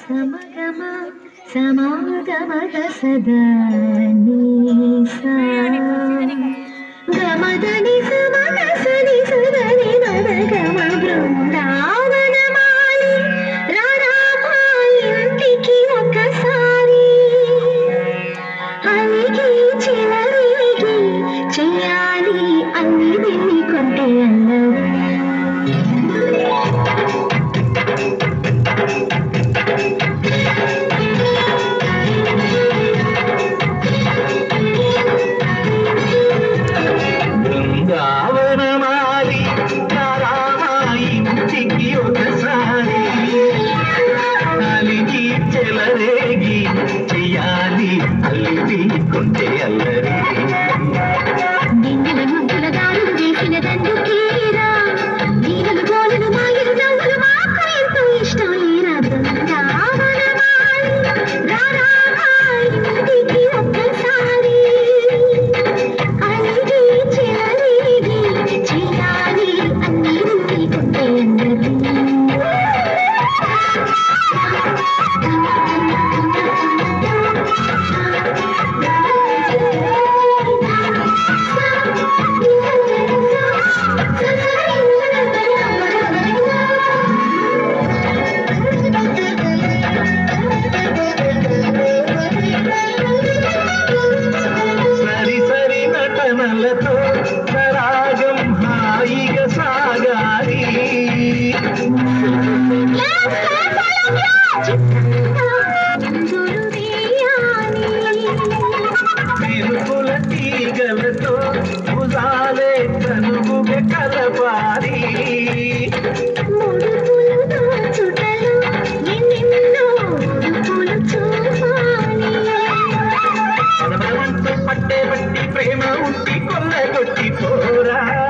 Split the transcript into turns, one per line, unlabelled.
సమగమ సమాగమగ సదా నీసా గమదని సమగసని సుదని మదగమ బృందావనమాలి రారామా ఇంటికి ఒకసారి అలిగి చిలరిగి చెయ్యాలి అన్ని విని కొంటే అల్లవి
బృందావనమాలి రామా ఇంటికి ఒకసారి అలిగి చెలరేగి చెయ్యాలి అల్లి కొంటే అల్లరి
దిండుల ముగ్గుల దారులు వేసిన దండుకీరా నీడలు గోలను మాయలు నవ్వులు మాకు ఎంతో ఇష్టం లేరా బృందావనమాలి రారామా ఇంటికి ఒక్కసారి అలిగి చెలరేగి చెయ్యాలి అన్ని విని కొంటే అల్లరి
సరి సరి నటనలతో సరాగం హాయిగా సాగాలి మెరుపుల తీగలతో భుజాలే తనుగుగా కలపాలి పడబడమంటూ పట్టే బట్టి ప్రేమ ఉంటి కొల్ల కొట్టి పోరా